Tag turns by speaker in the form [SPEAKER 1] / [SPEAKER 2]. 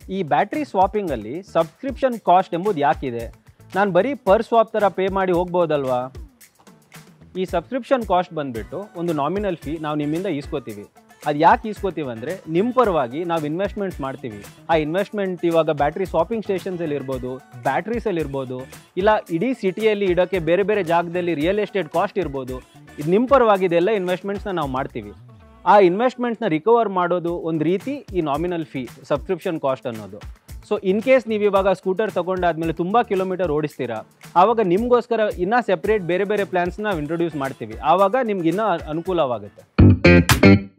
[SPEAKER 1] ಈ battery ಸ್ವಾಪಿಂಗಲ್ಲಿ subscription cost ಎಂಬುದು ಯಾಕಿದೆ ನಾನು ಬರೀ ಪರ್ ಸ್ವಾಪ್ ಥರ ಪೇ ಮಾಡಿ ಹೋಗ್ಬೋದಲ್ವಾ ಈ ಸಬ್ಸ್ಕ್ರಿಪ್ಷನ್ ಕಾಸ್ಟ್ ಬಂದುಬಿಟ್ಟು ಒಂದು ನಾಮಿನಲ್ ಫೀ ನಾವು ನಿಮ್ಮಿಂದ ಈಸ್ಕೋತೀವಿ ಅದು ಯಾಕೆ ಈಸ್ಕೋತೀವಿ ಅಂದರೆ ನಿಮ್ಮ ಪರವಾಗಿ ನಾವು ಇನ್ವೆಸ್ಟ್ಮೆಂಟ್ಸ್ ಮಾಡ್ತೀವಿ ಆ ಇನ್ವೆಸ್ಟ್ಮೆಂಟ್ ಇವಾಗ ಬ್ಯಾಟ್ರಿ ಸ್ವಾಪಿಂಗ್ ಸ್ಟೇಷನ್ಸಲ್ಲಿ ಇರ್ಬೋದು ಬ್ಯಾಟ್ರೀಸಲ್ಲಿ ಇರ್ಬೋದು ಇಲ್ಲ ಇಡೀ ಸಿಟಿಯಲ್ಲಿ ಇಡೋಕ್ಕೆ ಬೇರೆ ಬೇರೆ ಜಾಗದಲ್ಲಿ ರಿಯಲ್ ಎಸ್ಟೇಟ್ ಕಾಸ್ಟ್ ಇರ್ಬೋದು ಇದು ನಿಮ್ಮ ಪರವಾಗಿ ಇದೆಲ್ಲ ಇನ್ವೆಸ್ಟ್ಮೆಂಟ್ಸ್ನ ನಾವು ಮಾಡ್ತೀವಿ ಆ ಇನ್ವೆಸ್ಟ್ಮೆಂಟ್ಸ್ನ ರಿಕವರ್ ಮಾಡೋದು ಒಂದು ರೀತಿ ಈ ನಾಮಿನಲ್ ಫೀ ಸಬ್ಸ್ಕ್ರಿಪ್ಷನ್ ಕಾಸ್ಟ್ ಅನ್ನೋದು ಸೊ ಇನ್ ಕೇಸ್ ನೀವು ಇವಾಗ ಸ್ಕೂಟರ್ ತೊಗೊಂಡಾದ್ಮೇಲೆ ತುಂಬ ಕಿಲೋಮೀಟರ್ ಓಡಿಸ್ತೀರಾ ಆವಾಗ ನಿಮಗೋಸ್ಕರ ಇನ್ನೂ ಸೆಪ್ರೇಟ್ ಬೇರೆ ಬೇರೆ ಪ್ಲ್ಯಾನ್ಸ್ನ ನಾವು ಇಂಟ್ರೊಡ್ಯೂಸ್ ಮಾಡ್ತೀವಿ ಆವಾಗ ನಿಮ್ಗೆ ಇನ್ನೂ ಅನುಕೂಲವಾಗುತ್ತೆ